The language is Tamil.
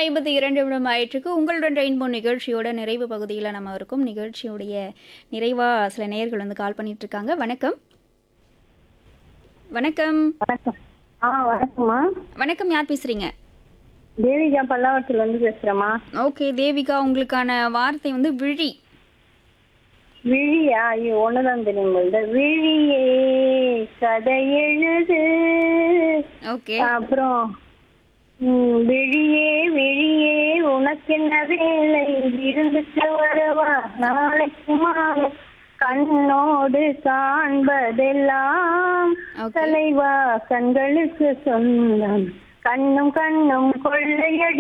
ஐம்பத்தி இரண்டு நிமிடம் ஆயிற்றுக்கு உங்களுடன் ரெயின்போ நிகழ்ச்சியோட நிறைவு பகுதியில் நம்ம இருக்கும் நிகழ்ச்சியுடைய நிறைவாக சில நேயர்கள் வந்து கால் பண்ணிட்டு இருக்காங்க வணக்கம் வணக்கம் வணக்கம் ஆ வணக்கம்மா வணக்கம் யார் பேசுறீங்க தேவிகா பல்லாவரத்துல இருந்து பேசுறேம்மா ஓகே தேவிகா உங்களுக்கான வார்த்தை வந்து விழி விழியா ஐயோ ஒண்ணுதான் தெரியும் இந்த விழியே கதை எழுது ஓகே அப்புறம் ம், விழியே விழியே உனக்கு என்ன வேலை இருந்துட்டு வரவா நாளைக்கு மாலை கண்ணோடு காண்பதெல்லாம் Okay. தலைவா கண்களுக்கு சொந்தம் கண்ணும் கண்ணும் கொள்ளையடி